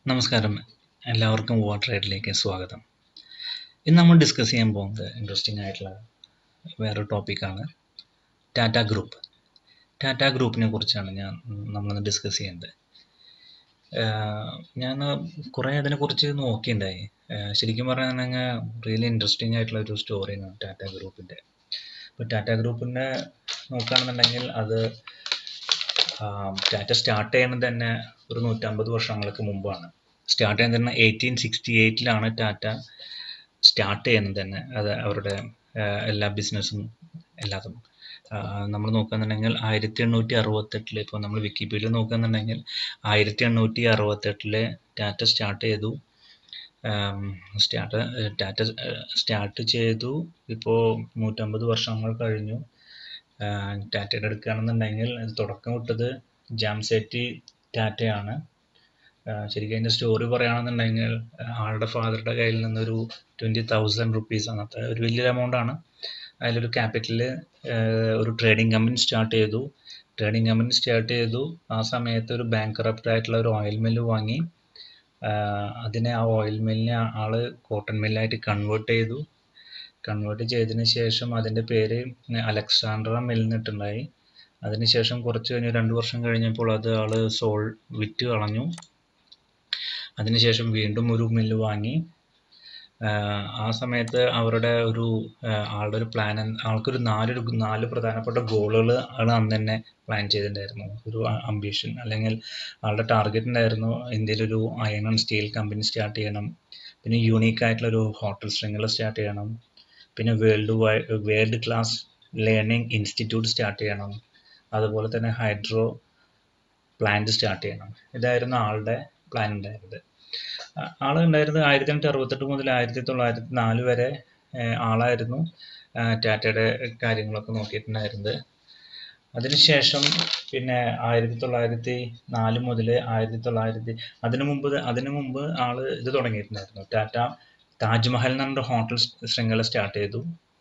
നമസ്കാരം എല്ലാവർക്കും വാട്ടർ റൈഡിലേക്ക് സ്വാഗതം ഇന്ന് നമ്മൾ ഡിസ്കസ് ചെയ്യാൻ പോകുന്നത് ഇൻട്രസ്റ്റിംഗ് ആയിട്ടുള്ള വേറൊരു ടോപ്പിക്കാണ് ടാറ്റ ഗ്രൂപ്പ് ടാറ്റ ഗ്രൂപ്പിനെ കുറിച്ചാണ് ഞാൻ നമ്മളിന്ന് ഡിസ്കസ് ചെയ്യുന്നത് ആഹ് ഞാൻ കുറേ അതിനെക്കുറിച്ച് നോക്കിയിട്ടുണ്ടായി ആഹ് ശരിക്കും പറയുകയാണെങ്കിൽ റിയലി ഇൻട്രസ്റ്റിംഗ് ആയിട്ടുള്ള ഒരു സ്റ്റോറിയാണ് ടാറ്റ ഗ്രൂപ്പിൻ്റെ ഇപ്പോൾ ടാറ്റ ഗ്രൂപ്പിനെ നോക്കുകയാണെന്നുണ്ടെങ്കിൽ അത് ആഹ് ടാറ്റ സ്റ്റാർട്ട് ചെയ്യുന്നത് തന്നെ ഒരു നൂറ്റമ്പത് വർഷങ്ങൾക്ക് മുമ്പാണ് സ്റ്റാർട്ട് ചെയ്യുന്നത് തന്നെ എയ്റ്റീൻ സിക്സ്റ്റി എയ്റ്റിലാണ് ടാറ്റ സ്റ്റാർട്ട് ചെയ്യുന്നത് തന്നെ അത് അവരുടെ ആഹ് എല്ലാ ബിസിനസ്സും എല്ലാതും നമ്മൾ നോക്കുകയാണെന്നുണ്ടെങ്കിൽ ആയിരത്തി എണ്ണൂറ്റി അറുപത്തെട്ടിൽ ഇപ്പോൾ നമ്മൾ വിക്കിപീഡിയ നോക്കുകയാണെന്നുണ്ടെങ്കിൽ ആയിരത്തി എണ്ണൂറ്റി അറുപത്തെട്ടിൽ ടാറ്റ സ്റ്റാർട്ട് ചെയ്തു സ്റ്റാർട്ട് ടാറ്റ സ്റ്റാർട്ട് ചെയ്തു ഇപ്പോൾ നൂറ്റമ്പത് വർഷങ്ങൾ കഴിഞ്ഞു ആഹ് ടാറ്റയുടെ എടുക്കുകയാണെന്നുണ്ടെങ്കിൽ അത് തുടക്കം വിട്ടത് ജാംസെറ്റി ടാറ്റയാണ് ആഹ് ശരിക്കും അതിൻ്റെ സ്റ്റോറി പറയുകയാണെന്നുണ്ടെങ്കിൽ ആളുടെ ഫാദറുടെ കയ്യിൽ നിന്നൊരു ട്വൻറ്റി തൗസൻഡ് റുപ്പീസ് അന്നത്തെ ഒരു വലിയൊരു എമൗണ്ട് ആണ് അതിലൊരു ക്യാപിറ്റൽ ഒരു ട്രേഡിംഗ് കമ്പനി സ്റ്റാർട്ട് ചെയ്തു ട്രേഡിംഗ് കമ്പനി സ്റ്റാർട്ട് ചെയ്തു ആ സമയത്ത് ഒരു ബാങ്ക് ആയിട്ടുള്ള ഒരു ഓയിൽ മില്ല് വാങ്ങി ആഹ് അതിനെ ആ ഓയിൽ മില്ലിനെ ആള് കോട്ടൺ മില്ലായിട്ട് കൺവേർട്ട് ചെയ്തു കൺവേർട്ട് ചെയ്തതിന് ശേഷം അതിൻ്റെ പേര് അലക്സാണ്ട്ര മിൽ എന്നിട്ടുണ്ടായി അതിനുശേഷം കുറച്ച് കഴിഞ്ഞ് രണ്ട് വർഷം കഴിഞ്ഞപ്പോൾ അത് ആള് സോൾ വിറ്റ് കളഞ്ഞു അതിനുശേഷം വീണ്ടും ഒരു മില്ല് വാങ്ങി ആഹ് ആ സമയത്ത് അവരുടെ ഒരു ആഹ് ആളുടെ ഒരു പ്ലാൻ ആൾക്കൊരു നാല് നാല് പ്രധാനപ്പെട്ട ഗോളുകൾ ആൾ അന്ന് തന്നെ പ്ലാൻ ചെയ്തിട്ടുണ്ടായിരുന്നു ഒരു അംബിഷൻ അല്ലെങ്കിൽ ആളുടെ ടാർഗറ്റ് ഉണ്ടായിരുന്നു ഇന്ത്യയിലൊരു iron and steel company start ചെയ്യണം പിന്നെ യൂണീക്ക് ആയിട്ടുള്ള ഒരു ഹോട്ടൽ ശൃംഖല സ്റ്റാർട്ട് ചെയ്യണം പിന്നെ വേൾഡ് വൈ world class learning institute start ചെയ്യണം അതുപോലെ തന്നെ ഹൈഡ്രോ പ്ലാന്റ് സ്റ്റാർട്ട് ചെയ്യണം ഇതായിരുന്നു ആളുടെ പ്ലാൻ ഉണ്ടായിരുന്നത് ആ- ആള് ഉണ്ടായിരുന്നത് ആയിരത്തി എണ്ണൂറ്റി അറുപത്തെട്ട് മുതൽ ആയിരത്തി തൊള്ളായിരത്തി നാല് വരെ ഏഹ് ആളായിരുന്നു ആഹ് ടാറ്റയുടെ കാര്യങ്ങളൊക്കെ നോക്കിയിട്ടുണ്ടായിരുന്നത് അതിനുശേഷം പിന്നെ ആയിരത്തി തൊള്ളായിരത്തി നാല് മുതൽ ആയിരത്തി തൊള്ളായിരത്തി അതിനു മുമ്പ് അതിനു മുമ്പ് ആള് ഇത് തുടങ്ങിയിട്ടുണ്ടായിരുന്നു ടാറ്റ താജ്മഹൽ എന്ന് പറഞ്ഞൊരു ഹോട്ടൽ ശൃംഖല സ്റ്റാർട്ട് ചെയ്തു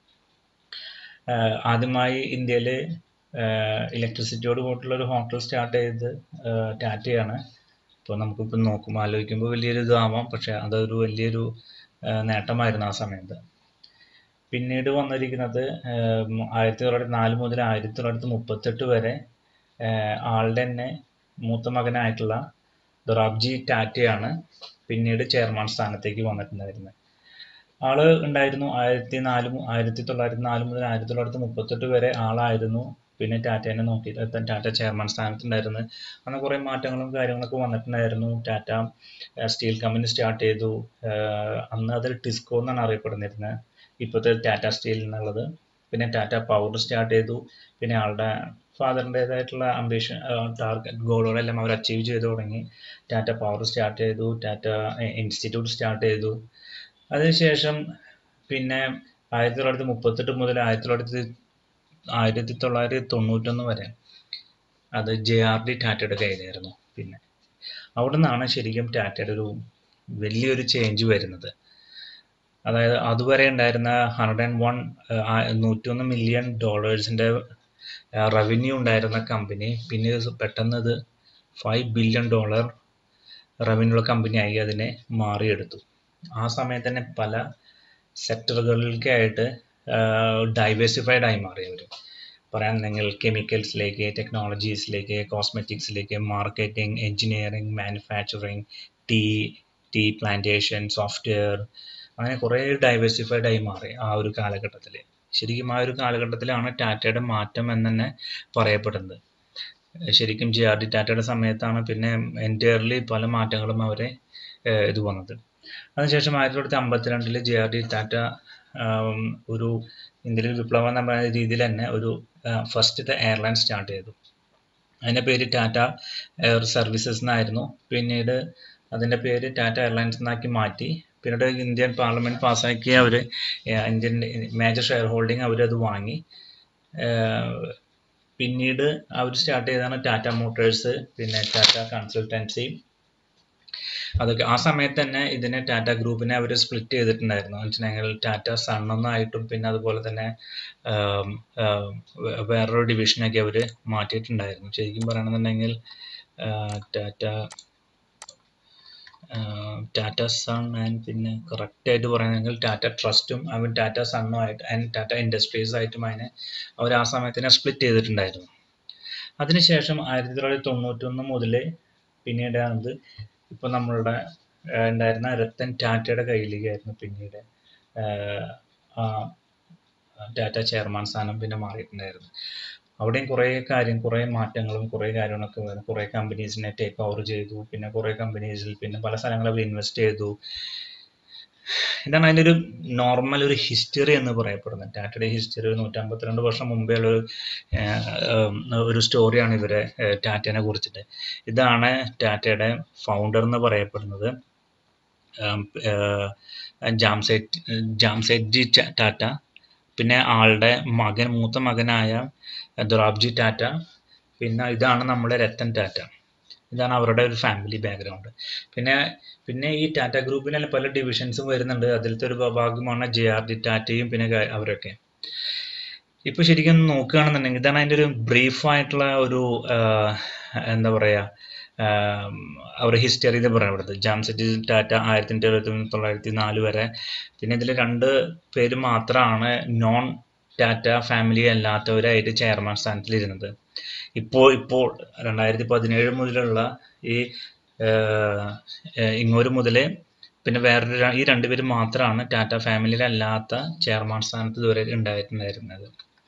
ആഹ് ആദ്യമായി ഇന്ത്യയിൽ ഇലക്ട്രിസിറ്റിയോട് കൂട്ടുള്ള ഒരു ഹോട്ടൽ സ്റ്റാർട്ട് ചെയ്തത് ആഹ് ടാറ്റയാണ് ഇപ്പോൾ നമുക്കിപ്പോൾ നോക്കുമ്പോൾ ആലോചിക്കുമ്പോൾ വലിയൊരു ഇതാവാം പക്ഷേ അതൊരു വലിയൊരു ആഹ് നേട്ടമായിരുന്നു ആ സമയത്ത് പിന്നീട് വന്നിരിക്കുന്നത് ആഹ് ആയിരത്തി തൊള്ളായിരത്തി നാല് മുതൽ ആയിരത്തി തൊള്ളായിരത്തി മുപ്പത്തെട്ട് വരെ ആഹ് ആളുടെ തന്നെ മൂത്ത മകനായിട്ടുള്ള ദൊറാബ്ജി ടാറ്റയാണ് പിന്നീട് ചെയർമാൻ സ്ഥാനത്തേക്ക് വന്നിട്ടുണ്ടായിരുന്നത് ആള് ഉണ്ടായിരുന്നു ആയിരത്തി നാല് മു- ആയിരത്തി തൊള്ളായിരത്തി നാല് മുതൽ ആയിരത്തി തൊള്ളായിരത്തി മുപ്പത്തെട്ട് വരെ ആളായിരുന്നു പിന്നെ ടാറ്റേനെ നോക്കി ടാറ്റ ചെയർമാൻ സ്ഥാനത്തുണ്ടായിരുന്നു അങ്ങനെ കുറേ മാറ്റങ്ങളും കാര്യങ്ങളൊക്കെ വന്നിട്ടുണ്ടായിരുന്നു ടാറ്റ സ്റ്റീൽ കമ്പനി സ്റ്റാർട്ട് ചെയ്തു ആഹ് അന്ന് അത് ടിസ്കോ എന്നാണ് അറിയപ്പെടുന്നിരുന്നത് ഇപ്പോഴത്തെ ടാറ്റ സ്റ്റീൽ എന്നുള്ളത് പിന്നെ ടാറ്റ പവർ സ്റ്റാർട്ട് ചെയ്തു പിന്നെ ആളുടെ ഫാദറിൻ്റെതായിട്ടുള്ള അംബിഷൻ ടാർഗറ്റ് ഗോളുകളെല്ലാം അവർ അച്ചീവ് ചെയ്തു തുടങ്ങി ടാറ്റ പവർ സ്റ്റാർട്ട് ചെയ്തു ടാറ്റ ഇൻസ്റ്റിറ്റ്യൂട്ട് സ്റ്റാർട്ട് ചെയ്തു അതിനുശേഷം പിന്നെ ആയിരത്തി തൊള്ളായിരത്തി മുപ്പത്തെട്ട് മുതൽ ആയിരത്തി തൊള്ളായിരത്തി ആയിരത്തി തൊള്ളായിരത്തി തൊണ്ണൂറ്റൊന്ന് വരെ അത് ജെ ആർ ഡി ടാറ്റയുടെ കയ്യിലായിരുന്നു പിന്നെ അവിടെ നിന്നാണ് ശരിക്കും ടാറ്റയുടെ ഒരു വലിയൊരു ചേഞ്ച് വരുന്നത് അതായത് അതുവരെ ഉണ്ടായിരുന്ന ഹൺഡ്രഡ് ആൻഡ് വൺ നൂറ്റൊന്ന് മില്യൺ ഡോളേഴ്സിൻ്റെ റവന്യൂ ഉണ്ടായിരുന്ന കമ്പനി പിന്നെ ഇത് പെട്ടെന്ന് ഇത് ഫൈവ് ബില്യൺ ഡോളർ റവന്യൂ ഉള്ള കമ്പനിയായി അതിനെ മാറിയെടുത്തു ആ സമയത്ത് തന്നെ പല സെക്ടറുകളിലേക്കായിട്ട് ഡൈവേഴ്സിഫൈഡ് ആയി മാറി അവർ പറയാനുണ്ടെങ്കിൽ കെമിക്കൽസിലേക്ക് ടെക്നോളജീസിലേക്ക് കോസ്മെറ്റിക്സിലേക്ക് marketing engineering manufacturing tea tea plantation software അങ്ങനെ കുറേ ഡൈവേഴ്സിഫൈഡ് ആയി മാറി ആ ഒരു കാലഘട്ടത്തിൽ ശരിക്കും ആ ഒരു കാലഘട്ടത്തിലാണ് ടാറ്റയുടെ മാറ്റം എന്ന് തന്നെ പറയപ്പെടുന്നത് ശരിക്കും ജെ ആർ ഡി ടാറ്റയുടെ സമയത്താണ് പിന്നെ എൻറ്റയർലി പല മാറ്റങ്ങളും അവരെ ഏഹ് ഇത് വന്നത് അതിനുശേഷം ആയിരത്തി തൊള്ളായിരത്തി അമ്പത്തിരണ്ടിൽ ജെ ആർ ഡി ടാറ്റ ആം, ഒരു ഇന്ത്യയിൽ ഒരു വിപ്ലവം എന്ന പറയുന്ന രീതിയിൽ തന്നെ ഒരു ഫസ്റ്റത്തെ എയർലൈൻ സ്റ്റാർട്ട് ചെയ്തു അതിൻ്റെ പേര് ടാറ്റ എയർ സർവീസസ് എന്നായിരുന്നു പിന്നീട് അതിൻ്റെ പേര് ടാറ്റ എയർലൈൻസ് എന്നാക്കി മാറ്റി പിന്നീട് ഇന്ത്യൻ പാർലമെൻറ്റ് പാസ്സാക്കിയ അവർ ഇന്ത്യൻ മേജർ ഷെയർ ഹോൾഡിംഗ് അവരത് വാങ്ങി ഏഹ് പിന്നീട് അവർ സ്റ്റാർട്ട് ചെയ്തതാണ് ടാറ്റ മോട്ടോഴ്സ് പിന്നെ ടാറ്റ കൺസൾട്ടൻസി അതൊക്കെ ആ സമയത്ത് തന്നെ ഇതിനെ ടാറ്റ ഗ്രൂപ്പിനെ അവർ സ്പ്ലിറ്റ് ചെയ്തിട്ടുണ്ടായിരുന്നു എന്ന് വെച്ചിട്ടുണ്ടെങ്കിൽ ടാറ്റ സൺ ഒന്നായിട്ടും പിന്നെ അതുപോലെ തന്നെ ആം, ആം, വേ- വേറൊരു ഡിവിഷനൊക്കെ അവർ മാറ്റിയിട്ടുണ്ടായിരുന്നു ശരിക്കും പറയുകയാണെന്നുണ്ടെങ്കിൽ ആ, ടാറ്റ ആ, ടാറ്റ സൺ ആൻഡ് പിന്നെ കറക്റ്റായിട്ട് പറയുകയാണെങ്കിൽ ടാറ്റ ട്രസ്റ്റും അവൻ ടാറ്റ സണ്ണും ആയിട്ട് ആൻഡ് ടാറ്റ ഇൻഡസ്ട്രീസ് ആയിട്ടും അതിനെ അവർ ആ സമയത്തിനെ സ്പ്ലിറ്റ് ചെയ്തിട്ടുണ്ടായിരുന്നു അതിനുശേഷം ആയിരത്തി തൊള്ളായിരത്തി തൊണ്ണൂറ്റൊന്ന് മുതൽ പിന്നീടാണത് ഇപ്പോൾ നമ്മളുടെ ആ, ഉണ്ടായിരുന്ന രത്തൻ ടാറ്റയുടെ കയ്യിലേക്കായിരുന്നു പിന്നീട് ആഹ്, ആ ടാറ്റ ചെയർമാൻ സ്ഥാനം പിന്നെ മാറിയിട്ടുണ്ടായിരുന്നു അവിടെയും കുറേ കാര്യം കുറേ മാറ്റങ്ങളും കുറേ കാര്യങ്ങളൊക്കെ വന്നു കുറേ കമ്പനീസിനെ ടേക്ക് ഓവർ ചെയ്തു പിന്നെ കുറേ കമ്പനീസിൽ പിന്നെ പല സ്ഥലങ്ങളിൽ ഇൻവെസ്റ്റ് ചെയ്തു ഇതാണ് അതിൻ്റെ ഒരു നോർമൽ ഒരു ഹിസ്റ്ററി എന്ന് പറയപ്പെടുന്നത് ടാറ്റയുടെ ഹിസ്റ്ററി ഒരു നൂറ്റമ്പത്തിരണ്ട് വർഷം മുമ്പേ ഉള്ള ഒരു ആഹ്, ഉം, ഒരു സ്റ്റോറിയാണ് ഇവരെ ആഹ്, ടാറ്റേനെ കുറിച്ചിട്ട് ഇതാണ് ടാറ്റയുടെ ഫൗണ്ടർ എന്ന് പറയപ്പെടുന്നത് ഉം, ആഹ്, ജാംസെറ്റ് ജാംസെറ്റ്ജി ട- ടാറ്റ പിന്നെ ആളുടെ മകൻ മൂത്ത മകനായ ദൊറാബ്ജി ടാറ്റ പിന്നെ ഇതാണ് നമ്മുടെ രത്തൻ ടാറ്റ ഇതാണ് അവരുടെ ഒരു ഫാമിലി ബാക്ക്ഗ്രൗണ്ട് പിന്നെ പിന്നെ ഈ ടാറ്റ ഗ്രൂപ്പിന് പല ഡിവിഷൻസും വരുന്നുണ്ട് അതിലത്തെ ഒരു ഭാഗമാണ് ജെ ആർ ഡി ടാറ്റയും പിന്നെ ക- അവരൊക്കെ ഇപ്പൊ ശരിക്കും നോക്കുകയാണെന്നുണ്ടെങ്കിൽ ഇതാണ് അതിൻ്റെ ഒരു ബ്രീഫ് ആയിട്ടുള്ള ഒരു ആഹ്, എന്താ പറയാ ആഹ്, അവരുടെ ഹിസ്റ്ററി എന്ന് പറയുന്നത് ജാംസെറ്റ് ടാറ്റ ആയിരത്തി എഴുപത്തി തൊള്ളായിരത്തി നാല് വരെ പിന്നെ ഇതിൽ രണ്ട് പേര് മാത്രമാണ് നോൺ ടാറ്റ ഫാമിലി അല്ലാത്തവരായിട്ട് ചെയർമാൻ സ്ഥാനത്തിലിരുന്നത് ഇപ്പോൾ ഇപ്പോൾ രണ്ടായിരത്തി പതിനേഴ് മുതലുള്ള ഈ ആഹ്, ഏഹ് ഇങ്ങോര് മുതൽ പിന്നെ വേറൊരു ര- ഈ രണ്ടുപേര് മാത്രമാണ് ടാറ്റ ഫാമിലിയിലല്ലാത്ത ചെയർമാൻ സ്ഥാനത്ത് ഇതുവരെ ഉണ്ടായിട്ടുണ്ടായിരുന്നത്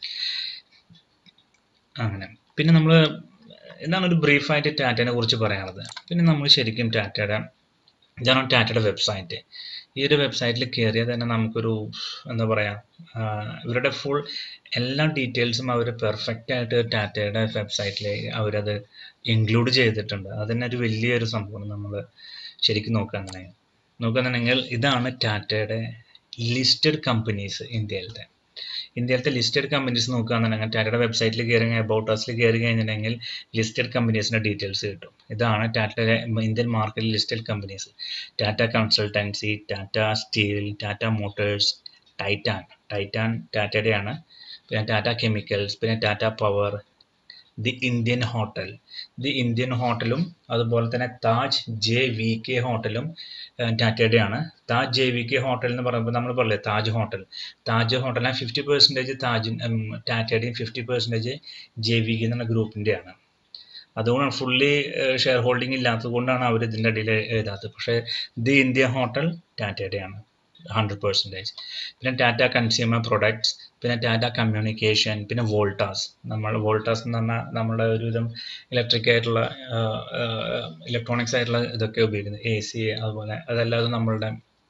അങ്ങനെ പിന്നെ നമ്മൾ എന്താണ് ഒരു ബ്രീഫായിട്ട് ടാറ്റയെ കുറിച്ച് പറയാനുള്ളത് പിന്നെ നമ്മൾ ശരിക്കും ടാറ്റയുടെ ഇതാണ് ടാറ്റയുടെ വെബ്സൈറ്റ് ഈ ഒരു വെബ്സൈറ്റിൽ കയറിയാൽ തന്നെ നമുക്കൊരു എന്താ പറയുക ഇവരുടെ ഫുൾ എല്ലാ ഡീറ്റെയിൽസും അവർ പെർഫെക്റ്റ് ആയിട്ട് ടാറ്റയുടെ വെബ്സൈറ്റിൽ അവരത് ഇൻക്ലൂഡ് ചെയ്തിട്ടുണ്ട് അത് തന്നെ ഒരു വലിയൊരു സംഭവമാണ് നമ്മൾ ശരിക്കും നോക്കുകയാണെന്നുണ്ടെങ്കിൽ നോക്കുകയാണെന്നുണ്ടെങ്കിൽ ഇതാണ് ടാറ്റയുടെ ലിസ്റ്റഡ് കമ്പനീസ് ഇന്ത്യയിലത്തെ ഇന്ത്യയിലത്തെ ലിസ്റ്റഡ് കമ്പനീസ് നോക്കുകയാണെന്നുണ്ടെങ്കിൽ ടാറ്റയുടെ വെബ്സൈറ്റിൽ കയറി അബൌട്ട് അസിൽ കയറി കഴിഞ്ഞിട്ടുണ്ടെങ്കിൽ ലിസ്റ്റഡ് കമ്പനീസിൻ്റെ ഡീറ്റെയിൽസ് കിട്ടും ഇതാണ് ടാറ്റയുടെ ഇന്ത്യൻ മാർക്കറ്റിൽ listed companies Tata Consultancy Tata Steel Tata Motors Titan Titan ടാറ്റയുടെയാണ് പിന്നെ ടാറ്റ കെമിക്കൽസ് പിന്നെ Tata Power the Indian Hotel the Indian ഹോട്ടലും അതുപോലെ തന്നെ താജ് ജെ വി കെ ഹോട്ടലും ഏഹ്, ടാറ്റയുടെയാണ് Taj J V K hotel എന്ന് പറയുമ്പോൾ നമ്മൾ പറയില്ലേ താജ് ഹോട്ടൽ താജ് ഹോട്ടലിന് ഫിഫ്റ്റി പെർസെൻറ്റേജ് താജ് ഉം, ടാറ്റയുടെയും fifty percentage J V K എന്നുള്ള ഗ്രൂപ്പിൻ്റെയാണ് അതുകൊണ്ടാണ് ഫുള്ളി ഷെയർ ഹോൾഡിംഗ് ഇല്ലാത്തത് കൊണ്ടാണ് അവർ ഇതിൻ്റെ ഇടയിൽ എഴുതാത്തത് പക്ഷേ ദി ഇന്ത്യ ഹോട്ടൽ ടാറ്റയുടെയാണ് ഹൺഡ്രഡ് പെർസെൻറ്റേജ് പിന്നെ ടാറ്റ കൺസ്യൂമർ പ്രൊഡക്ട്സ് പിന്നെ ടാറ്റ കമ്മ്യൂണിക്കേഷൻ പിന്നെ വോൾട്ടാസ് നമ്മൾ വോൾട്ടാസ് എന്ന് പറഞ്ഞാൽ നമ്മുടെ ഒരുവിധം ഇലക്ട്രിക് ആയിട്ടുള്ള ഇലക്ട്രോണിക്സ് ആയിട്ടുള്ള ഇതൊക്കെ ഉപയോഗിക്കുന്നത് എ സി അതുപോലെ അതല്ലാതെ നമ്മളുടെ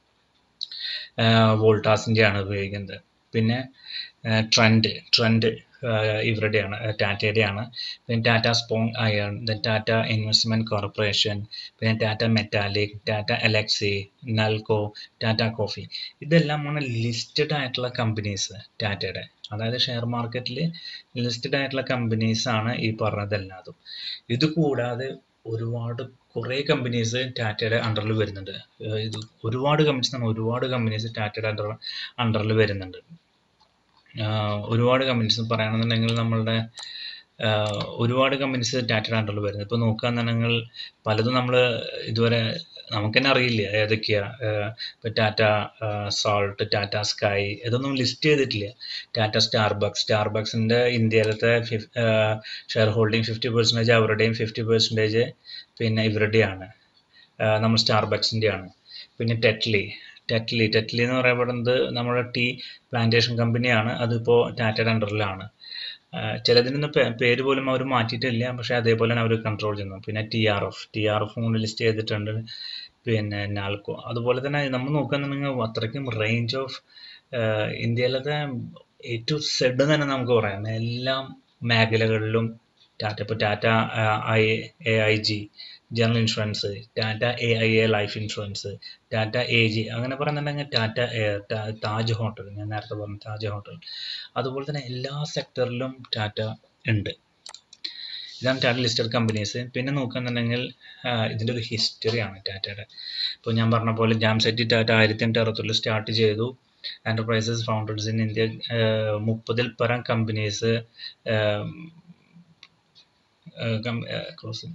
വോൾട്ടാസിൻ്റെ ആണ് ഉപയോഗിക്കുന്നത് പിന്നെ ട്രെൻഡ് ട്രെൻഡ് ഇവരുടെയാണ് ടാറ്റയുടെയാണ് പിന്നെ Tata sponge iron then Tata Investment Corporation പിന്നെ Tata metallic Tata Elxsi Nelco Tata Coffee ഇതെല്ലാമാണ് ലിസ്റ്റഡ് ആയിട്ടുള്ള കമ്പനീസ് ടാറ്റയുടെ അതായത് ഷെയർ മാർക്കറ്റിൽ ലിസ്റ്റഡ് ആയിട്ടുള്ള കമ്പനീസ് ആണ് ഈ പറഞ്ഞതെല്ലാതും ഇത് കൂടാതെ ഒരുപാട് കുറേ കമ്പനീസ് ടാറ്റയുടെ അണ്ടറിൽ വരുന്നുണ്ട് ഏർ ഇത് ഒരുപാട് കമ്പനീസ് നമ്മൾ ഒരുപാട് കമ്പനീസ് ടാറ്റയുടെ അണ്ടർ അണ്ടറിൽ വരുന്നുണ്ട് ആഹ് ഒരുപാട് കമ്പനീസ് പറയുകയാണെന്നുണ്ടെങ്കിൽ നമ്മളുടെ ആഹ് ഒരുപാട് കമ്പനീസ് ടാറ്റയുടെ അണ്ടറിൽ വരുന്നത് ഇപ്പോൾ നോക്കുകയാണെന്നുണ്ടെങ്കിൽ പലതും നമ്മൾ ഇതുവരെ നമുക്ക് തന്നെ അറിയില്ല ഏതൊക്കെയാ ഇപ്പോൾ ടാറ്റ സാൾട്ട് ടാറ്റ സ്കൈ ഇതൊന്നും ലിസ്റ്റ് ചെയ്തിട്ടില്ല ടാറ്റ സ്റ്റാർബക്സ് സ്റ്റാർബക്സിൻ്റെ ഇന്ത്യയിലത്തെ ഫിഫ് ഷെയർ ഹോൾഡിംഗ് ഫിഫ്റ്റി പെർസെൻറ്റേജ് അവരുടെയും ഫിഫ്റ്റി പെർസെൻറ്റേജ് പിന്നെ ഇവരുടെയാണ് ആഹ് നമ്മൾ സ്റ്റാർബക്സിൻ്റെ ആണ് പിന്നെ ടെറ്റ്ലി ടെറ്റ്ലി ടെറ്റ്ലി എന്ന് പറയപ്പെടുന്നത് നമ്മുടെ ടീ പ്ലാന്റേഷൻ കമ്പനിയാണ് അതിപ്പോൾ ടാറ്റയുടെ അണ്ടറിലാണ് ചിലതിനൊന്നും പേ- പേര് പോലും അവർ മാറ്റിയിട്ടില്ല പക്ഷേ അതേപോലെ തന്നെ അവർ കൺട്രോൾ ചെയ്യുന്നു പിന്നെ T R F T R F കൊണ്ട് ലിസ്റ്റ് ചെയ്തിട്ടുണ്ട് പിന്നെ നാൽക്കോ അതുപോലെ തന്നെ നമ്മൾ നോക്കുകയാണെന്നുണ്ടെങ്കിൽ അത്രയ്ക്കും റേഞ്ച് ഓഫ് ഇന്ത്യയിലത്തെ എ ടു സെഡ് തന്നെ നമുക്ക് പറയാം എല്ലാ മേഖലകളിലും ടാറ്റ ഇപ്പോൾ Tata I A I G general insurance Tata A I A life insurance Tata A G അങ്ങനെ പറയുന്നുണ്ടെങ്കിൽ ടാറ്റ എയർ ടാ- താജ് ഹോട്ടൽ ഞാൻ നേരത്തെ പറഞ്ഞു താജ് ഹോട്ടൽ അതുപോലെ തന്നെ എല്ലാ സെക്ടറിലും ടാറ്റ ഉണ്ട് ഇതാണ് ടാറ്റ ലിസ്റ്റഡ് കമ്പനീസ് പിന്നെ നോക്കുകയാണെന്നുണ്ടെങ്കിൽ ഇതിൻ്റെ ഒരു ഹിസ്റ്ററിയാണ് ടാറ്റയുടെ ഇപ്പോൾ ഞാൻ പറഞ്ഞ പോലെ ജാംസെറ്റി ടാറ്റ ആയിരത്തി എണ്ണൂറ്റി അറുപത്തൊന്നിൽ സ്റ്റാർട്ട് ചെയ്തു എൻ്റർപ്രൈസസ് ഫൗണ്ടേഴ്സ് ഇൻ ഇന്ത്യ മുപ്പതിൽ പരം കമ്പനീസ് ക്ലോസ്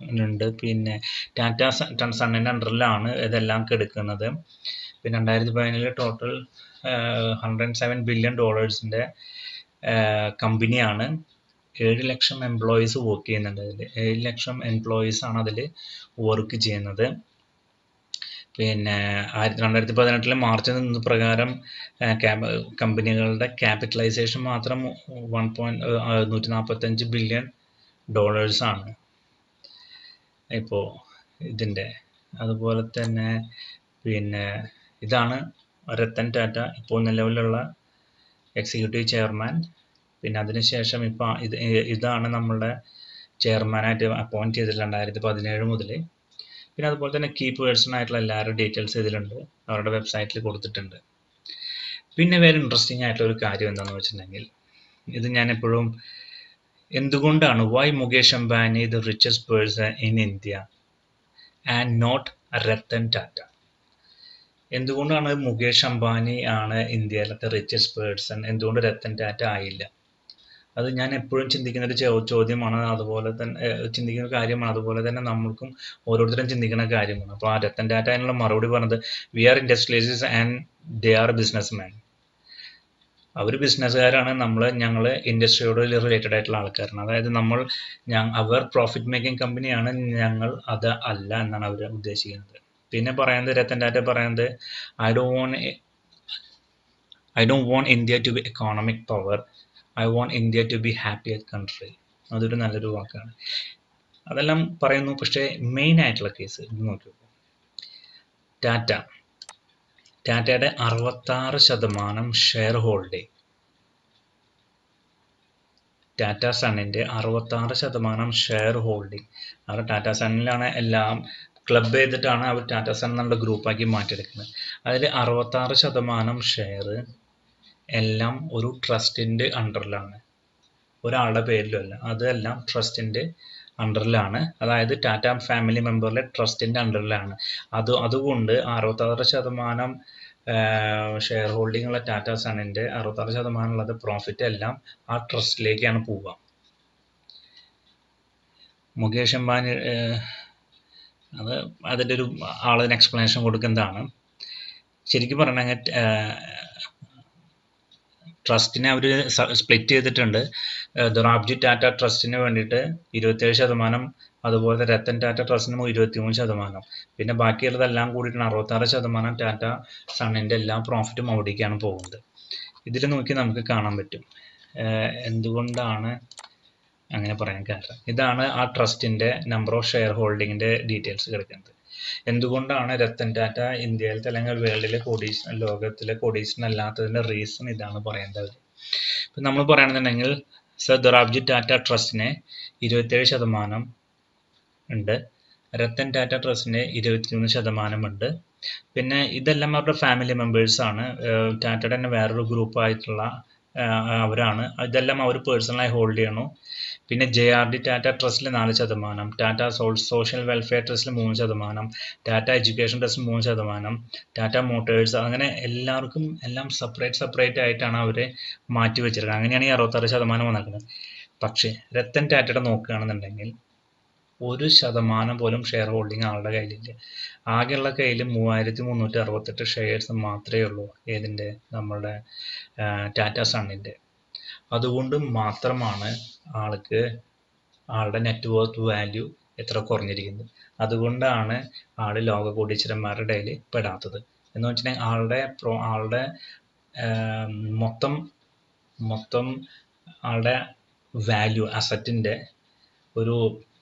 ഉണ്ട് പിന്നെ ടാറ്റ സണ്ണിൻ്റെ അണ്ടറിലാണ് ഇതെല്ലാം കിടക്കുന്നത് പിന്നെ രണ്ടായിരത്തി പതിനേഴിൽ total hundred and seven billion ഡോളേഴ്സിൻ്റെ കമ്പനിയാണ് ഏഴ് ലക്ഷം എംപ്ലോയീസ് വർക്ക് ചെയ്യുന്നുണ്ട് അതിൽ ഏഴ് ലക്ഷം എംപ്ലോയീസ് ആണ് അതിൽ വർക്ക് ചെയ്യുന്നത് പിന്നെ ആയിരത്തി രണ്ടായിരത്തി പതിനെട്ടിലെ മാർച്ച് നിന്ന് പ്രകാരം കമ്പനികളുടെ ക്യാപിറ്റലൈസേഷൻ മാത്രം വൺ പോയിൻറ്റ് നൂറ്റി നാൽപ്പത്തഞ്ച് ബില്യൺ ഡോളേഴ്സാണ് ഇപ്പോൾ ഇതിൻ്റെ അതുപോലെ തന്നെ പിന്നെ ഇതാണ് രത്തൻ ടാറ്റ ഇപ്പോൾ നിലവിലുള്ള എക്സിക്യൂട്ടീവ് ചെയർമാൻ പിന്നെ അതിനുശേഷം ഇപ്പോൾ ഇത് ഇതാണ് നമ്മളുടെ ചെയർമാനായിട്ട് അപ്പോയിൻറ്റ് ചെയ്തത് രണ്ടായിരത്തി പതിനേഴ് മുതൽ പിന്നെ അതുപോലെ തന്നെ കീ പേഴ്സൺ ആയിട്ടുള്ള എല്ലാവരുടെ ഡീറ്റെയിൽസ് ഇതിലുണ്ട് അവരുടെ വെബ്സൈറ്റിൽ കൊടുത്തിട്ടുണ്ട് പിന്നെ വേറെ ഇൻട്രസ്റ്റിംഗ് ആയിട്ടുള്ള ഒരു കാര്യം എന്താണെന്ന് വെച്ചിട്ടുണ്ടെങ്കിൽ ഇത് ഞാൻ എപ്പോഴും എന്തുകൊണ്ടാണ് why Mukesh Ambani the richest person in India and not Ratan Tata എന്തുകൊണ്ടാണ് മുകേഷ് അംബാനി ആണ് ഇന്ത്യയിലത്തെ റിച്ചസ്റ്റ് പേഴ്സൺ എന്തുകൊണ്ട് രത്തൻ ടാറ്റ ആയില്ല അത് ഞാൻ എപ്പോഴും ചിന്തിക്കുന്ന ഒരു ചോ- ചോദ്യമാണ് അതുപോലെ തന്നെ ഏഹ് ചിന്തിക്കുന്ന ഒരു കാര്യമാണ് അതുപോലെ തന്നെ നമ്മൾക്കും ഓരോരുത്തരും ചിന്തിക്കുന്ന കാര്യമാണ് അപ്പോൾ ആ രത്തൻ ടാറ്റ അതിനുള്ള മറുപടി പറഞ്ഞത് we are industrialist and they are business man അവർ ബിസിനസ്സുകാരാണ് നമ്മൾ ഞങ്ങൾ ഇൻഡസ്ട്രിയോട് റിലേറ്റഡ് ആയിട്ടുള്ള ആൾക്കാരാണ് അതായത് നമ്മൾ ഞാൻ അവർ പ്രോഫിറ്റ് മേക്കിംഗ് കമ്പനിയാണ് ഞങ്ങൾ അത് അല്ല എന്നാണ് അവർ ഉദ്ദേശിക്കുന്നത് പിന്നെ പറയുന്നത് രത്തൻ ടാറ്റ പറയുന്നത് I do want I don't want India to be economic power I want India to be happy at country അതൊരു നല്ലൊരു വാക്കാണ് അതെല്ലാം പറയുന്നു പക്ഷേ മെയിൻ ആയിട്ടുള്ള കേസ് ഇത് നോക്കിയോ ടാറ്റ ടാറ്റയുടെ അറുപത്താറ് ശതമാനം ഷെയർ ഹോൾഡിംഗ് ടാറ്റ സണ്ണിൻ്റെ അറുപത്താറ് ശതമാനം ഷെയർ ഹോൾഡിംഗ് അവർ ടാറ്റ സണ്ണിലാണ് എല്ലാം ക്ലബ് ചെയ്തിട്ടാണ് അവർ ടാറ്റ സൺ എന്നുള്ള ഗ്രൂപ്പാക്കി മാറ്റിയെടുക്കുന്നത് അതിൽ അറുപത്താറ് ശതമാനം ഷെയർ എല്ലാം ഒരു ട്രസ്റ്റിൻ്റെ അണ്ടറിലാണ് ഒരാളുടെ പേരിലുമല്ല അതെല്ലാം ട്രസ്റ്റിൻ്റെ അണ്ടറിലാണ് അതായത് ടാറ്റ ഫാമിലി മെമ്പറിലെ ട്രസ്റ്റിൻ്റെ അണ്ടറിലാണ് അത് അതുകൊണ്ട് അറുപത്താറ് ശതമാനം ഷെയർ ഹോൾഡിംഗ് ഉള്ള ടാറ്റ സണ്ണിൻ്റെ അറുപത്താറ് ശതമാനം ഉള്ളത് പ്രോഫിറ്റ് എല്ലാം ആ ട്രസ്റ്റിലേക്കാണ് പോവുക മുകേഷ് അംബാനി ഏഹ്, അത് അതിൻ്റെ ഒരു ആളിന് എക്സ്പ്ലനേഷൻ കൊടുക്കുന്നതാണ് ശരിക്കും പറഞ്ഞാൽ ട്രസ്റ്റിനെ അവർ സ്പ്ലിറ്റ് ചെയ്തിട്ടുണ്ട് ദൊറാബ്ജി ടാറ്റ ട്രസ്റ്റിന് വേണ്ടിയിട്ട് ഇരുപത്തേഴ് ശതമാനം അതുപോലെ രത്തൻ ടാറ്റ ട്രസ്റ്റിന് ഇരുപത്തിമൂന്ന് ശതമാനം പിന്നെ ബാക്കിയുള്ളതെല്ലാം കൂടിയിട്ടാണ് അറുപത്താറ് ശതമാനം ടാറ്റ സണ്ണിൻ്റെ എല്ലാ പ്രോഫിറ്റും അവിടേക്കാണ് പോകുന്നത് ഇതിൽ നോക്കി നമുക്ക് കാണാൻ പറ്റും ഏഹ് എന്തുകൊണ്ടാണ് അങ്ങനെ പറയാൻ കാരണം ഇതാണ് ആ ട്രസ്റ്റിൻ്റെ നമ്പർ ഓഫ് ഷെയർ ഹോൾഡിങ്ങിൻ്റെ ഡീറ്റെയിൽസ് കിടക്കുന്നത് എന്തുകൊണ്ടാണ് രത്തൻ ടാറ്റ ഇന്ത്യയിലത്തെ അല്ലെങ്കിൽ വേൾഡിലെ കോടീശ്വരൻ ലോകത്തിലെ കോടീശ്വരൻ അല്ലാത്തതിൻ്റെ റീസൺ ഇതാണ് പറയുന്നത് ഇപ്പം നമ്മൾ പറയുകയാണെന്നുണ്ടെങ്കിൽ സർ ദൊറാബ്ജി ടാറ്റ ട്രസ്റ്റിന് ഇരുപത്തേഴ് ശതമാനം ഉണ്ട് രത്തൻ ടാറ്റ ട്രസ്റ്റിന് ഇരുപത്തിമൂന്ന് ശതമാനമുണ്ട് പിന്നെ ഇതെല്ലാം അവരുടെ ഫാമിലി മെമ്പേഴ്സാണ് ടാറ്റയുടെ തന്നെ വേറൊരു ഗ്രൂപ്പായിട്ടുള്ള അവരാണ് ഇതെല്ലാം അവർ പേഴ്സണലായി ഹോൾഡ് ചെയ്യണു പിന്നെ ജെ ആർ ഡി ടാറ്റ ട്രസ്റ്റിൽ നാല് ശതമാനം ടാറ്റ സോൾ സോഷ്യൽ വെൽഫെയർ ട്രസ്റ്റിൽ മൂന്ന് ശതമാനം ടാറ്റ എഡ്യൂക്കേഷൻ ട്രസ്റ്റ് മൂന്ന് ശതമാനം ടാറ്റ മോട്ടേഴ്സ് അങ്ങനെ എല്ലാവർക്കും എല്ലാം സെപ്പറേറ്റ് സെപ്പറേറ്റ് ആയിട്ടാണ് അവർ മാറ്റി വെച്ചിരിക്കുന്നത് അങ്ങനെയാണ് ഈ അറുപത്താറ് ശതമാനം വന്നിരിക്കുന്നത് പക്ഷേ രത്തൻ ടാറ്റയുടെ നോക്കുകയാണെന്നുണ്ടെങ്കിൽ ഒരു ശതമാനം പോലും ഷെയർ ഹോൾഡിംഗ് ആളുടെ കയ്യിലില്ല ആകെയുള്ള കയ്യിൽ മൂവായിരത്തി മുന്നൂറ്റി അറുപത്തെട്ട് ഷെയർസ് മാത്രമേ ഉള്ളൂ ഏതിൻ്റെ നമ്മളുടെ ടാറ്റ സണ്ണിൻ്റെ അതുകൊണ്ട് മാത്രമാണ് ആൾക്ക് ആളുടെ നെറ്റ് വർത്ത് വാല്യൂ എത്ര കുറഞ്ഞിരിക്കുന്നത് അതുകൊണ്ടാണ് ആൾ ലോക കോടീശ്വരന്മാരുടെ ഇടയിൽ പെടാത്തത് എന്ന് വെച്ചിട്ടുണ്ടെങ്കിൽ ആളുടെ പ്രോ ആളുടെ ആം, മൊത്തം മൊത്തം ആളുടെ വാല്യൂ അസറ്റിൻ്റെ ഒരു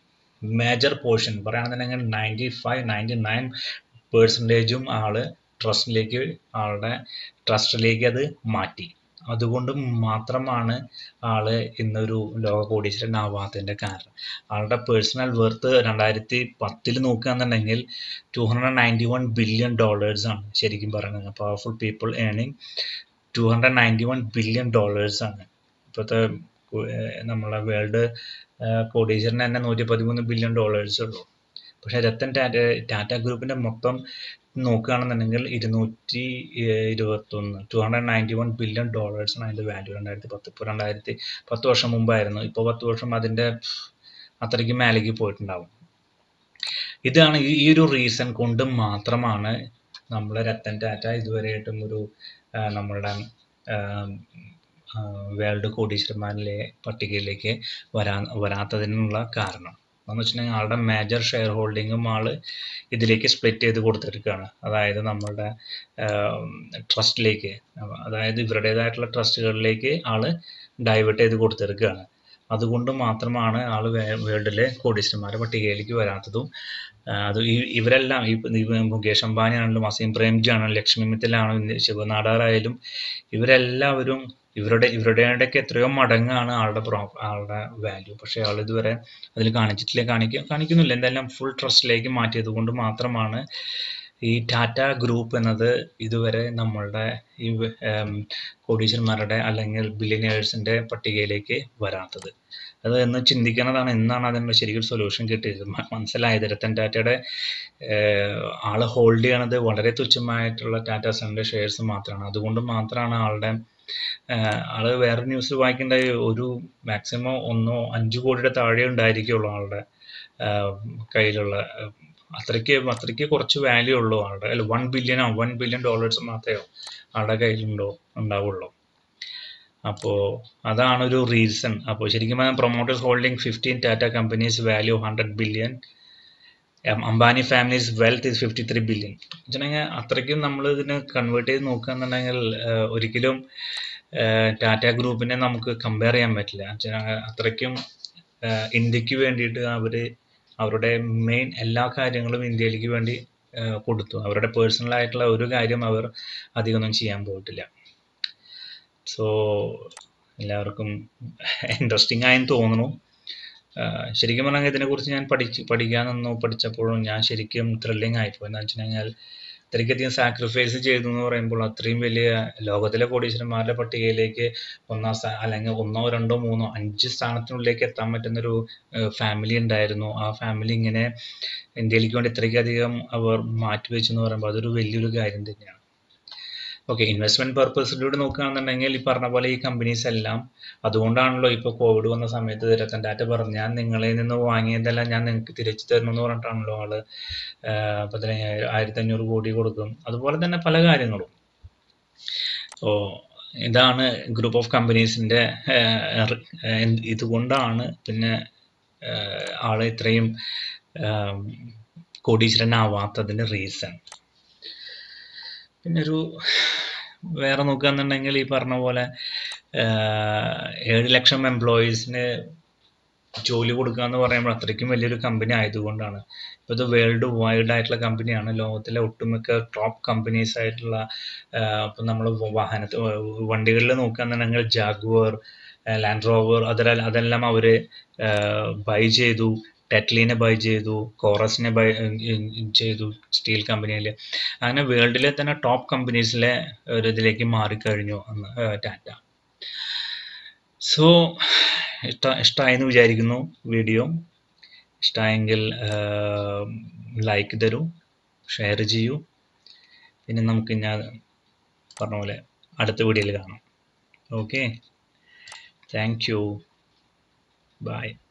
മേജർ പോർഷൻ പറയുകയാണെന്നുണ്ടെങ്കിൽ നയൻറ്റി ഫൈവ് നയൻറ്റി നയൻ പേഴ്സൻറ്റേജും ആൾ ട്രസ്റ്റിലേക്ക് ആളുടെ ട്രസ്റ്റിലേക്ക് അത് മാറ്റി അതുകൊണ്ട് മാത്രമാണ് ആള് ഇന്നൊരു ലോക കോടീശ്വരൻ ആവാത്തതിൻ്റെ കാരണം ആളുടെ പേഴ്സണൽ വെർത്ത് രണ്ടായിരത്തി പത്തിൽ നോക്കുകയാണെന്നുണ്ടെങ്കിൽ two hundred ninety one billion dollars ആണ് ശരിക്കും പറയുന്നത് പവർഫുൾ പീപ്പിൾ ഏണിങ് two hundred ninety one billion dollars ആണ് ഇപ്പോഴത്തെ നമ്മളെ വേൾഡ് കോടീശ്വരന് തന്നെ നൂറ്റി പതിമൂന്ന് ബില്യൺ ഡോളേഴ്സ് ഉള്ളൂ പക്ഷേ രത്തൻ ടാറ്റ ടാറ്റ ഗ്രൂപ്പിൻ്റെ മൊത്തം നോക്കുകയാണെന്നുണ്ടെങ്കിൽ ഇരുന്നൂറ്റി ഇരുപത്തൊന്ന് two hundred ninety one billion ഡോളേഴ്സാണ് അതിൻ്റെ വാല്യൂ രണ്ടായിരത്തി പത്ത് ഇപ്പോൾ രണ്ടായിരത്തി പത്ത് വർഷം മുമ്പായിരുന്നു ഇപ്പോൾ പത്ത് വർഷം അതിൻ്റെ അത്രയ്ക്ക് മേലേക്ക് പോയിട്ടുണ്ടാവും ഇതാണ് ഈ ഈ ഒരു റീസൺ കൊണ്ട് മാത്രമാണ് നമ്മളെ രത്തൻ ടാറ്റ ഇതുവരെയായിട്ടും ഒരു ആ, നമ്മളുടെ വേൾഡ് കോടീശ്വരന്മാരിലെ പട്ടികയിലേക്ക് വരാ വരാത്തതിനുള്ള കാരണം എന്ന് വെച്ചിട്ടുണ്ടെങ്കിൽ ആളുടെ മേജർ ഷെയർ ഹോൾഡിങ്ങും ആള് ഇതിലേക്ക് സ്പ്ലിറ്റ് ചെയ്ത് കൊടുത്തിരിക്കുകയാണ് അതായത് നമ്മളുടെ ട്രസ്റ്റിലേക്ക് അതായത് ഇവരുടേതായിട്ടുള്ള ട്രസ്റ്റുകളിലേക്ക് ആള് ഡൈവേർട്ട് ചെയ്ത് കൊടുത്തിരിക്കുകയാണ് അതുകൊണ്ട് മാത്രമാണ് ആള് വേ- വേൾഡിലെ കോടീശ്വരന്മാരുടെ പട്ടികയിലേക്ക് വരാത്തതും ആ, അത് ഈ ഇവരെല്ലാം ഈ ഈ മുകേഷ് അംബാനി ആണെങ്കിലും അസീം പ്രേംജി ആണെങ്കിലും ലക്ഷ്മി മിത്തലാണെങ്കിലും ശിവനാടാറായാലും ഇവരെല്ലാവരും ഇവരുടെ ഇവരുടെയൊക്കെ എത്രയോ മടങ്ങാണ് ആളുടെ പ്രോ ആളുടെ വാല്യൂ പക്ഷേ ആൾ ഇതുവരെ അതിൽ കാണിച്ചിട്ടില്ല കാണിക്ക കാണിക്കുന്നില്ല എന്തായാലും ഫുൾ ട്രസ്റ്റിലേക്ക് മാറ്റിയത് കൊണ്ട് മാത്രമാണ് ഈ ടാറ്റ ഗ്രൂപ്പ് എന്നത് ഇതുവരെ നമ്മളുടെ ഈ ഉം, കോടീശ്വരന്മാരുടെ അല്ലെങ്കിൽ ബില്യനേഴ്സിന്റെ പട്ടികയിലേക്ക് വരാത്തത് അത് എന്ന് ചിന്തിക്കുന്നതാണ് എന്നാണ് അതിനുള്ള ശരിക്കും സൊല്യൂഷൻ കിട്ടിയത് മ- മനസ്സിലായത് രത്തൻ ടാറ്റയുടെ ഏഹ്, ആള് ഹോൾഡ് ചെയ്യണത് വളരെ തുച്ഛമായിട്ടുള്ള ടാറ്റ സൺഡേ ഷെയർസ് മാത്രമാണ് അതുകൊണ്ട് മാത്രമാണ് ആളുടെ ഏഹ്, ആള് വേറെ ന്യൂസിൽ വായിക്കേണ്ട ഒരു മാക്സിമം ഒന്നോ അഞ്ചു കോടിയുടെ താഴെ ഉണ്ടായിരിക്കുള്ളൂ ആളുടെ ആഹ്, കയ്യിലുള്ള ആഹ്, അത്രയ്ക്ക് അത്രയ്ക്ക് കുറച്ച് വാല്യൂ ഉള്ളൂ ആളുടെ അല്ല വൺ ബില്യണോ വൺ ബില്യൺ ഡോളേഴ്സ് മാത്രമേ ആളുടെ കയ്യിലുണ്ടോ ഉണ്ടാവുള്ളൂ അപ്പോൾ അതാണ് ഒരു റീസൺ അപ്പോൾ ശരിക്കും പറഞ്ഞാൽ promoters holding fifteen Tata companies value hundred billion Ambani families wealth is fifty three billion വെച്ചിട്ടുണ്ടെങ്കിൽ അത്രയ്ക്കും നമ്മൾ ഇതിനെ കൺവേർട്ട് ചെയ്ത് നോക്കുകയാണെന്നുണ്ടെങ്കിൽ ആഹ്, ഒരിക്കലും ആഹ്, ടാറ്റ ഗ്രൂപ്പിനെ നമുക്ക് കമ്പയർ ചെയ്യാൻ പറ്റില്ല വെച്ചാൽ അത്രയ്ക്കും ആഹ്, ഇന്ത്യക്ക് വേണ്ടിയിട്ട് അവർ അവരുടെ മെയിൻ എല്ലാ കാര്യങ്ങളും ഇന്ത്യയിലേക്ക് വേണ്ടി ആഹ്, കൊടുത്തു അവരുടെ പേഴ്സണൽ ആയിട്ടുള്ള ഒരു കാര്യം അവർ അധികമൊന്നും ചെയ്യാൻ പോയിട്ടില്ല സോ എല്ലാവർക്കും ഇൻട്രസ്റ്റിംഗ് ആയെന്ന് തോന്നുന്നു ആഹ് ശരിക്കും പറഞ്ഞാൽ ഇതിനെക്കുറിച്ച് ഞാൻ പഠിച്ച് പഠിക്കാൻ നിന്നു പഠിച്ചപ്പോഴും ഞാൻ ശരിക്കും ത്രില്ലിംഗ് ആയിപ്പോയി എന്ന് വെച്ചിട്ടുണ്ടെങ്കിൽ ഇത്രയ്ക്കധികം സാക്രിഫൈസ് ചെയ്തു എന്ന് പറയുമ്പോൾ അത്രയും വലിയ ലോകത്തിലെ കോടീശ്വരന്മാരുടെ പട്ടികയിലേക്ക് ഒന്നാം സ്ഥാ അല്ലെങ്കിൽ ഒന്നോ രണ്ടോ മൂന്നോ അഞ്ച് സ്ഥാനത്തിനുള്ളിലേക്ക് എത്താൻ പറ്റുന്നൊരു ഫാമിലി ഉണ്ടായിരുന്നു ആ ഫാമിലി ഇങ്ങനെ ഇന്ത്യയിലേക്ക് വേണ്ടി ഇത്രയ്ക്കധികം അവർ മാറ്റിവെച്ചു എന്ന് പറയുമ്പോൾ അതൊരു വലിയൊരു കാര്യം തന്നെയാണ് ഓക്കെ ഇൻവെസ്റ്റ്മെന്റ് പർപ്പസിലൂടെ നോക്കുകയാണെന്നുണ്ടെങ്കിൽ ഈ പറഞ്ഞ പോലെ ഈ കമ്പനീസ് എല്ലാം അതുകൊണ്ടാണല്ലോ ഇപ്പോൾ കോവിഡ് വന്ന സമയത്ത് രത്തൻ ടാറ്റ പറഞ്ഞു ഞാൻ നിങ്ങളിൽ നിന്ന് വാങ്ങിയതെല്ലാം ഞാൻ നിങ്ങൾക്ക് തിരിച്ചു തരണം എന്ന് പറഞ്ഞിട്ടാണല്ലോ ആള് ആഹ് പതിനയ്യായിരം ആയിരത്തി അഞ്ഞൂറ് കോടി കൊടുക്കും അതുപോലെ തന്നെ പല കാര്യങ്ങളും ഓ ഇതാണ് ഗ്രൂപ്പ് ഓഫ് കമ്പനീസിന്റെ ഇതുകൊണ്ടാണ് പിന്നെ ആഹ് ആള് ഇത്രയും ആഹ് കോടീശ്വരനാവാത്തതിന്റെ റീസൺ പിന്നെ ഒരു വേറെ നോക്കുകയാണെന്നുണ്ടെങ്കിൽ ഈ പറഞ്ഞ പോലെ ആഹ് ഏഴ് ലക്ഷം എംപ്ലോയീസിന് ജോലി കൊടുക്കുക എന്ന് പറയുമ്പോൾ അത്രയ്ക്കും വലിയൊരു കമ്പനി ആയതുകൊണ്ടാണ് ഇപ്പോൾ ഇത് വേൾഡ് വൈഡ് ആയിട്ടുള്ള കമ്പനിയാണ് ലോകത്തിലെ ഒട്ടുമിക്ക ടോപ്പ് കമ്പനീസ് ആയിട്ടുള്ള ഇപ്പം നമ്മൾ വാഹനത്തിൽ വണ്ടികളിൽ നോക്കുകയാണെന്നുണ്ടെങ്കിൽ ജാഗ്വർ ലാൻഡ് റോവർ അതെല്ലാം അതെല്ലാം അവർ ബൈ ചെയ്തു ടെറ്റ്ലിനെ ബൈ ചെയ്തു കോറസിനെ ബൈ ചെയ്തു സ്റ്റീൽ കമ്പനിയിൽ അങ്ങനെ വേൾഡിലെ തന്നെ ടോപ്പ് കമ്പനീസിലെ ഒരു ഇതിലേക്ക് മാറിക്കഴിഞ്ഞു അന്ന് ടാറ്റ സോ ഇഷ്ട ഇഷ്ടമായെന്ന് വിചാരിക്കുന്നു വീഡിയോ ഇഷ്ടമായെങ്കിൽ ലൈക്ക് തരൂ ഷെയർ ചെയ്യൂ പിന്നെ നമുക്ക് ഞാൻ പറഞ്ഞ പോലെ അടുത്ത വീഡിയോയിൽ കാണാം ഓക്കെ താങ്ക് യു ബൈ